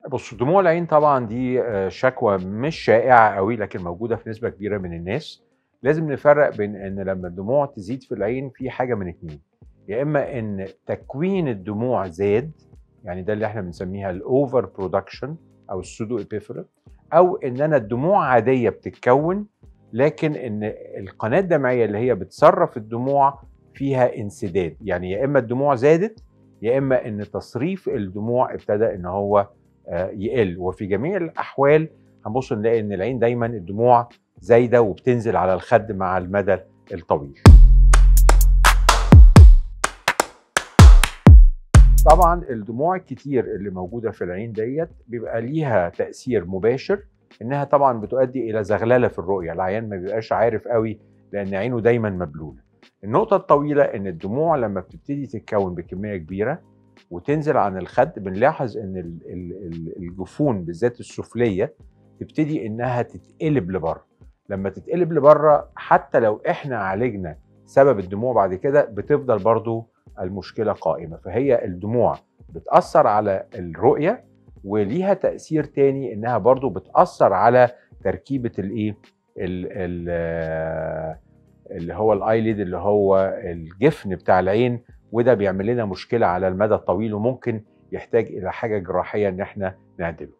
بص دموع العين طبعا دي آه، شكوى مش شائعة قوي لكن موجودة في نسبة كبيرة من الناس لازم نفرق بين ان لما الدموع تزيد في العين في حاجة من اتنين يا اما ان تكوين الدموع زاد يعني ده اللي احنا بنسميها الاوفر برودكشن او السودو ابيفرال او ان انا الدموع عادية بتتكون لكن ان القناة الدمعية اللي هي بتصرف الدموع فيها انسداد يعني يا اما الدموع زادت يا اما ان تصريف الدموع ابتدى ان هو آه، يقل وفي جميع الاحوال هنبص نلاقي ان العين دايما الدموع زايده وبتنزل على الخد مع المدى الطويل طبعا الدموع الكتير اللي موجوده في العين ديت بيبقى ليها تاثير مباشر انها طبعا بتؤدي الى زغلله في الرؤيه العيان ما بيبقاش عارف قوي لان عينه دايما مبلوله النقطه الطويله ان الدموع لما بتبتدي تتكون بكميه كبيره وتنزل عن الخد بنلاحظ ان ال- ال- ال- الجفون بالذات السفليه تبتدي انها تتقلب لبره لما تتقلب لبره حتى لو احنا عالجنا سبب الدموع بعد كده بتفضل برضو المشكله قائمه فهي الدموع بتاثر على الرؤيه وليها تاثير تاني انها برضو بتاثر على تركيبه الايه ال- ال- آه، اللي هو الايليد اللي هو الجفن بتاع العين وده بيعمل لنا مشكله على المدى الطويل وممكن يحتاج الى حاجه جراحيه ان احنا نعدله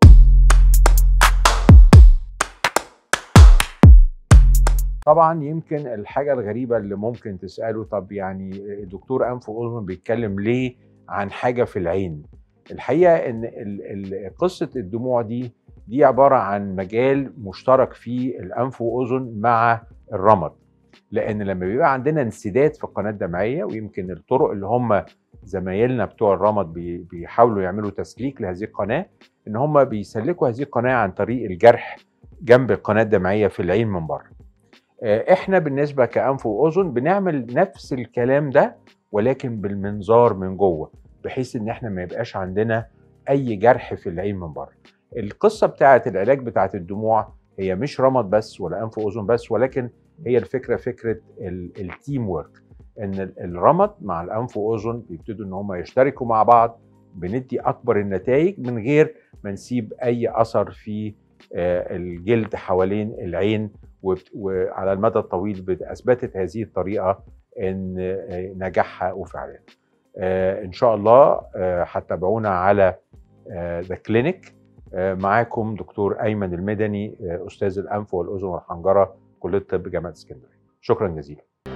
طبعا يمكن الحاجه الغريبه اللي ممكن تساله طب يعني دكتور انف واذن بيتكلم ليه عن حاجه في العين الحقيقه ان ال- ال- قصه الدموع دي دي عباره عن مجال مشترك فيه الانف واذن مع الرمد لان لما بيبقى عندنا انسداد في القناه الدمعيه ويمكن الطرق اللي هم زمايلنا بتوع الرمد بي- بيحاولوا يعملوا تسليك لهذه القناه ان هم بيسلكوا هذه القناه عن طريق الجرح جنب القناه الدمعيه في العين من بره آه، احنا بالنسبه كانف واذن بنعمل نفس الكلام ده ولكن بالمنظار من جوه بحيث ان احنا ما يبقاش عندنا اي جرح في العين من بره القصه بتاعه العلاج بتاعه الدموع هي مش رمد بس ولا انف واذن بس ولكن هي الفكره فكره التيم ورك ان ال- الرمد مع الانف واذن بيبتدوا ان هم يشتركوا مع بعض بندي اكبر النتائج من غير ما نسيب اي اثر في آه، الجلد حوالين العين وبت- وعلى المدى الطويل بت- اثبتت هذه الطريقه ان آه، نجاحها وفعالها. آه، ان شاء الله آه، هتتابعونا على ذا كلينيك معاكم دكتور ايمن المدني آه، استاذ الانف والاذن والحنجره كليه طب جامعه اسكندريه. شكرا جزيلا.